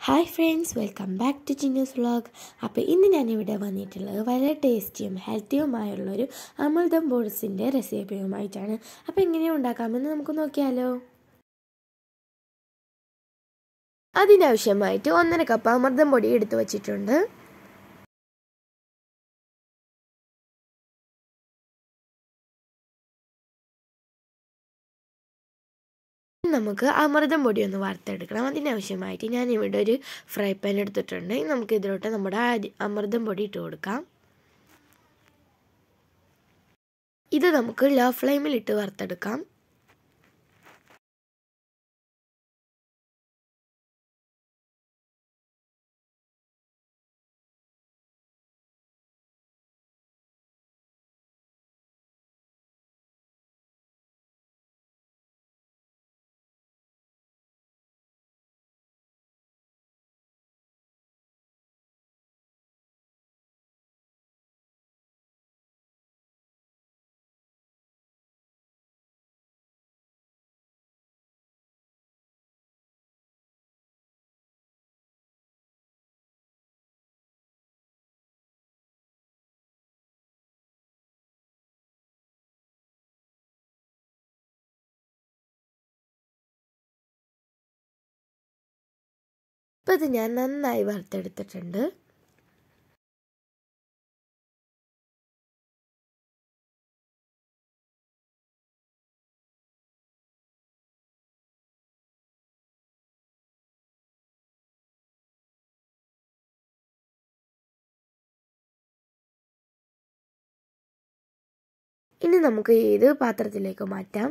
hi friends welcome back to Chinnu's vlog അപ്പോൾ ഇന്ന് ഞാനിവിടെ വന്നിട്ടുള്ളത് വളരെ ടേസ്റ്റിയും ഹെൽത്തിയുമായുള്ളൊരു അമൃതം ബോൾസിൻ്റെ റെസിപ്പിയുമായിട്ടാണ് അപ്പോൾ എങ്ങനെ ഉണ്ടാക്കാമെന്ന് നമുക്ക് നോക്കിയാലോ അതിനാവശ്യമായിട്ട് ഒന്നര കപ്പ് അമൃതം പൊടി എടുത്തു വച്ചിട്ടുണ്ട് നമുക്ക് അമൃതം പൊടി ഒന്ന് വറുത്തെടുക്കണം അതിനാവശ്യമായിട്ട് ഞാൻ ഇവിടെ ഒരു ഫ്രൈ പാൻ എടുത്തിട്ടുണ്ട് നമുക്ക് ഇതിലോട്ട് നമ്മുടെ അമൃതം പൊടി ഇട്ട് കൊടുക്കാം ഇത് നമുക്ക് ലോ ഫ്ലെയിമിൽ ഇട്ട് വറുത്തെടുക്കാം ഇപ്പം ഇത് ഞാൻ നന്നായി വറുത്തെടുത്തിട്ടുണ്ട് ഇനി നമുക്ക് ഇത് പാത്രത്തിലേക്ക് മാറ്റാം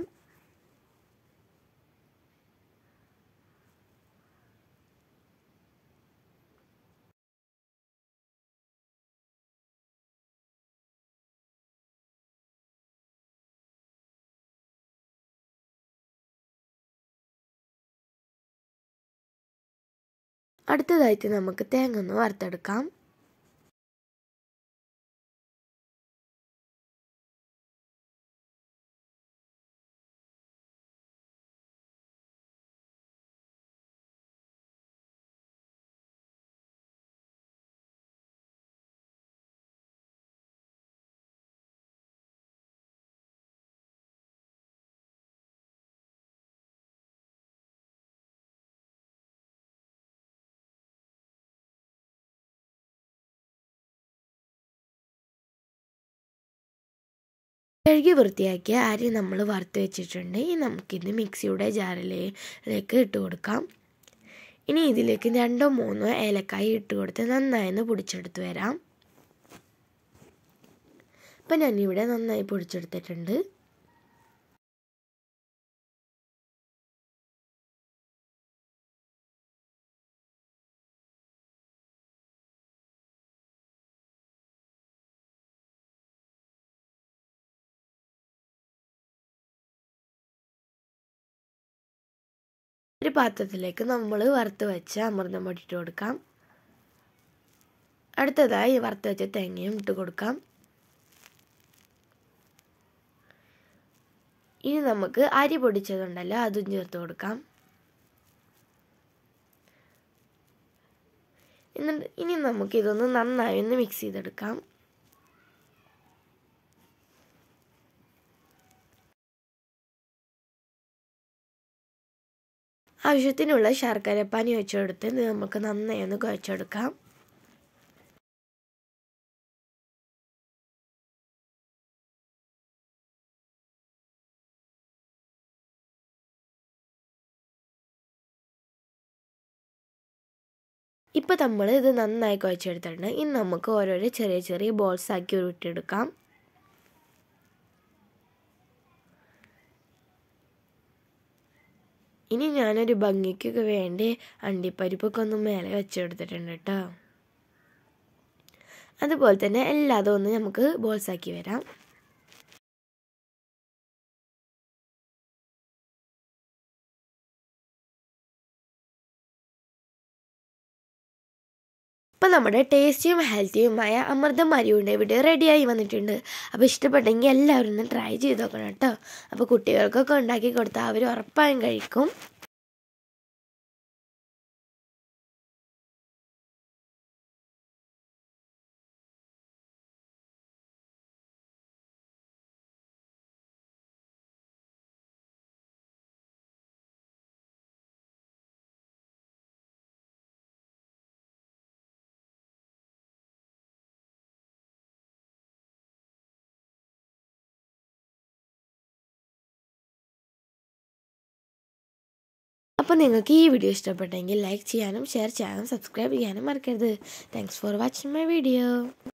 അടുത്തതായിട്ട് നമുക്ക് തേങ്ങ ഒന്ന് വറുത്തെടുക്കാം കഴുകി വൃത്തിയാക്കിയ അരി നമ്മൾ വറുത്ത് വെച്ചിട്ടുണ്ട് ഇനി നമുക്കിത് മിക്സിയുടെ ജാറിലേക്ക് ഇട്ട് കൊടുക്കാം ഇനി ഇതിലേക്ക് രണ്ടോ മൂന്നോ ഏലക്കായി ഇട്ട് കൊടുത്ത് നന്നായി ഒന്ന് പൊടിച്ചെടുത്ത് വരാം ഇപ്പം ഞാനിവിടെ നന്നായി പൊടിച്ചെടുത്തിട്ടുണ്ട് ഒരു പാത്രത്തിലേക്ക് നമ്മൾ വറുത്ത് വെച്ച അമൃതം പൊടി ഇട്ട് കൊടുക്കാം അടുത്തതായി വറുത്ത് വെച്ച തേങ്ങയും ഇട്ട് കൊടുക്കാം ഇനി നമുക്ക് അരി പൊടിച്ചതുണ്ടല്ലോ അതും ചേർത്ത് കൊടുക്കാം എന്നിട്ട് ഇനി നമുക്ക് ഇതൊന്ന് നന്നായി ഒന്ന് മിക്സ് ചെയ്തെടുക്കാം ആവശ്യത്തിനുള്ള ശർക്കരപ്പാനി വെച്ചെടുത്ത് നമുക്ക് നന്നായി ഒന്ന് കുഴച്ചെടുക്കാം ഇപ്പം നമ്മൾ ഇത് നന്നായി കുഴച്ചെടുത്തിട്ടുണ്ട് ഇനി നമുക്ക് ഓരോരോ ചെറിയ ചെറിയ ബോൾസ് ആക്കി ഉരുട്ടിയെടുക്കാം ഇനി ഞാനൊരു ഭംഗിക്കൊക്കെ വേണ്ടി അണ്ടിപ്പരിപ്പൊക്കെ ഒന്ന് മേലെ വെച്ചെടുത്തിട്ടുണ്ട് കേട്ടോ അതുപോലെ തന്നെ എല്ലാതും ഒന്ന് നമുക്ക് ബോൾസാക്കി വരാം ഇപ്പം നമ്മുടെ ടേസ്റ്റിയും ഹെൽത്തിയുമായ അമൃതം മരിയുണ്ട് ഇവിടെ റെഡിയായി വന്നിട്ടുണ്ട് അപ്പോൾ ഇഷ്ടപ്പെട്ടെങ്കിൽ എല്ലാവരും ഒന്ന് ട്രൈ ചെയ്ത് നോക്കണം കേട്ടോ അപ്പോൾ കുട്ടികൾക്കൊക്കെ ഉണ്ടാക്കി കൊടുത്താൽ അവർ ഉറപ്പായും കഴിക്കും അപ്പോൾ നിങ്ങൾക്ക് ഈ വീഡിയോ ഇഷ്ടപ്പെട്ടെങ്കിൽ ലൈക്ക് ചെയ്യാനും ഷെയർ ചെയ്യാനും സബ്സ്ക്രൈബ് ചെയ്യാനും മറക്കരുത് thanks for watching my video